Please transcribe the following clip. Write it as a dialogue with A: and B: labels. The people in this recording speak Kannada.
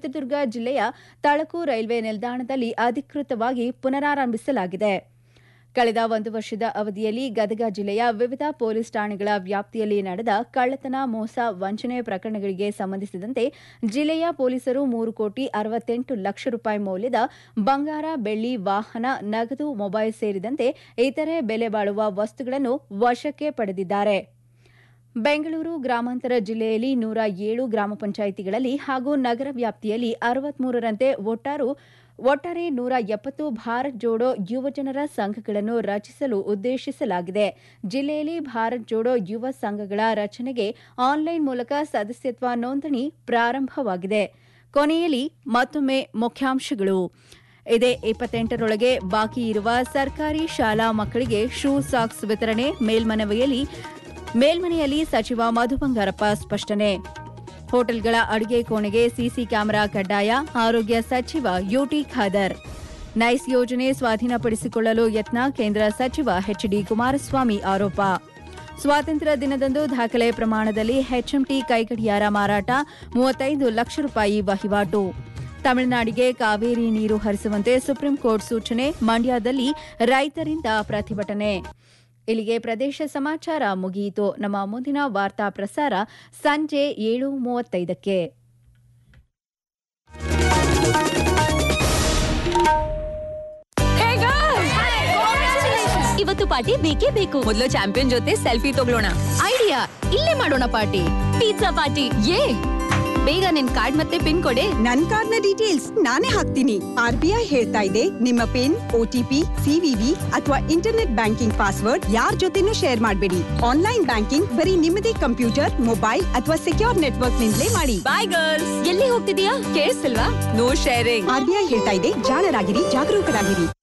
A: ಚಿತ್ರದುರ್ಗ ಜಿಲ್ಲೆಯ ತಳಕು ರೈಲ್ವೆ ನಿಲ್ದಾಣದಲ್ಲಿ ಅಧಿಕೃತವಾಗಿ ಪುನರಾರಂಭಿಸಲಾಗಿದೆ ಕಳೆದ ಒಂದು ವರ್ಷದ ಅವಧಿಯಲ್ಲಿ ಗದಗ ಜಿಲ್ಲೆಯ ವಿವಿಧ ಪೊಲೀಸ್ ಠಾಣೆಗಳ ವ್ಯಾಪ್ತಿಯಲ್ಲಿ ನಡೆದ ಕಳ್ಳತನ ಮೋಸ ವಂಚನೆ ಪ್ರಕರಣಗಳಿಗೆ ಸಂಬಂಧಿಸಿದಂತೆ ಜಿಲ್ಲೆಯ ಪೊಲೀಸರು ಮೂರು ಕೋಟಿ ಅರವತ್ತೆಂಟು ಲಕ್ಷ ರೂಪಾಯಿ ಮೌಲ್ಯದ ಬಂಗಾರ ಬೆಳ್ಳಿ ವಾಹನ ನಗದು ಮೊಬೈಲ್ ಸೇರಿದಂತೆ ಇತರೆ ಬೆಲೆ ಬಾಳುವ ವಸ್ತುಗಳನ್ನು ವಶಕ್ಕೆ ಪಡೆದಿದ್ದಾರೆ ಬೆಂಗಳೂರು ಗ್ರಾಮಾಂತರ ಜಿಲ್ಲೆಯಲ್ಲಿ ನೂರ ಏಳು ಗ್ರಾಮ ಪಂಚಾಯಿತಿಗಳಲ್ಲಿ ಹಾಗೂ ನಗರ ವ್ಯಾಪ್ತಿಯಲ್ಲಿ ಅರವತ್ಮೂರರಂತೆ ಒಟ್ಟಾರು ಒಟ್ಟಾರೆ ನೂರ ಎಪ್ಪತ್ತು ಭಾರತ್ ಜೋಡೋ ಯುವಜನರ ಸಂಘಗಳನ್ನು ರಚಿಸಲು ಉದ್ದೇಶಿಸಲಾಗಿದೆ ಜಿಲ್ಲೆಯಲ್ಲಿ ಭಾರತ್ ಜೋಡೋ ಯುವ ಸಂಘಗಳ ರಚನೆಗೆ ಆನ್ಲೈನ್ ಮೂಲಕ ಸದಸ್ಯತ್ವ ನೋಂದಣಿ ಪ್ರಾರಂಭವಾಗಿದೆ ಕೊನೆಯಲ್ಲಿ ಮತ್ತೊಮ್ಮೆ ಮುಖ್ಯಾಂಶಗಳು ಇದೇ ಇಪ್ಪತ್ತೆಂಟರೊಳಗೆ ಬಾಕಿ ಇರುವ ಸರ್ಕಾರಿ ಶಾಲಾ ಮಕ್ಕಳಿಗೆ ಶೂ ಸಾಕ್ಸ್ ವಿತರಣೆ ಮೇಲ್ಮನವಿಯಲ್ಲಿ ಮೇಲ್ಮನೆಯಲ್ಲಿ ಸಚಿವ ಮಧು ಬಂಗಾರಪ್ಪ ಸ್ಪಷ್ಟನೆ ಹೋಟೆಲ್ಗಳ ಅಡುಗೆ ಕೋಣೆಗೆ ಸಿಸಿ ಕ್ಯಾಮೆರಾ ಕಡ್ಡಾಯ ಆರೋಗ್ಯ ಸಚಿವ ಯುಟಿ ಖಾದರ್ ನೈಸ್ ಯೋಜನೆ ಸ್ವಾಧೀನಪಡಿಸಿಕೊಳ್ಳಲು ಯತ್ನ ಕೇಂದ್ರ ಸಚಿವ ಎಚ್ಡಿ ಕುಮಾರಸ್ವಾಮಿ ಆರೋಪ ಸ್ವಾತಂತ್ರ್ಯ ದಿನದಂದು ದಾಖಲೆ ಪ್ರಮಾಣದಲ್ಲಿ ಎಚ್ಎಂಟಿ ಕೈಗಡಿಯಾರ ಮಾರಾಟ ಮೂವತ್ತೈದು ಲಕ್ಷ ರೂಪಾಯಿ ವಹಿವಾಟು ತಮಿಳುನಾಡಿಗೆ ಕಾವೇರಿ ನೀರು ಹರಿಸುವಂತೆ ಸುಪ್ರೀಂ ಕೋರ್ಟ್ ಸೂಚನೆ ಮಂಡ್ಯದಲ್ಲಿ ರೈತರಿಂದ ಪ್ರತಿಭಟನೆ ಇಲ್ಲಿಗೆ ಪ್ರದೇಶ ಸಮಾಚಾರ ಮುಗಿಯಿತು ನಮ್ಮ ಮುಂದಿನ ವಾರ್ತಾ ಪ್ರಸಾರ ಸಂಜೆ ಏಳು ಮೂವತ್ತೈದಕ್ಕೆ
B: ಇವತ್ತು ಪಾರ್ಟಿ ಬೇಕೇ ಬೇಕು ಮೊದಲು ಚಾಂಪಿಯನ್ ಜೊತೆ ಸೆಲ್ಫಿ ತಗೊಳ್ಳೋಣ ಐಡಿಯಾ ಇಲ್ಲೇ ಮಾಡೋಣ ಪಾರ್ಟಿ ಪಿಜ್ಜಾ ಪಾರ್ಟಿ ಯೇ ಬೇಗ ನಿನ್ ಕಾರ್ಡ್ ಮತ್ತೆ ಪಿನ್ ಕೊಡೆ
C: ನನ್ ಕಾರ್ಡ್ನ ಡೀಟೇಲ್ಸ್ ನಾನೇ ಹಾಕ್ತೀನಿ ಆರ್ ಬಿ ಐ ಹೇಳ್ತಾ ಇದೆ ನಿಮ್ಮ ಪಿನ್ ಒಟಿಪಿ ಸಿವಿವಿ ಅಥವಾ ಇಂಟರ್ನೆಟ್ ಬ್ಯಾಂಕಿಂಗ್ ಪಾಸ್ವರ್ಡ್ ಯಾರ್ ಜೊತೆನೂ ಶೇರ್ ಮಾಡಬೇಡಿ ಆನ್ಲೈನ್ ಬ್ಯಾಂಕಿಂಗ್ ಬರೀ ನಿಮ್ಮದೇ ಕಂಪ್ಯೂಟರ್ ಮೊಬೈಲ್ ಅಥವಾ ಸೆಕ್ಯೂರ್ ನೆಟ್ವರ್ಕ್ ನಿಂದಲೇ ಮಾಡಿ
B: ಬಾಯ್ ಗರ್ಲ್ಸ್ ಎಲ್ಲಿ ಹೋಗ್ತಿದೀಯಾ ಕೇಳಿಸ್ತಿಲ್ವಾ no sharing
C: R B I ಹೇಳ್ತಾ ಇದೆ ಜಾಣರಾಗಿರಿ ಜಾಗರೂಕರಾಗಿರಿ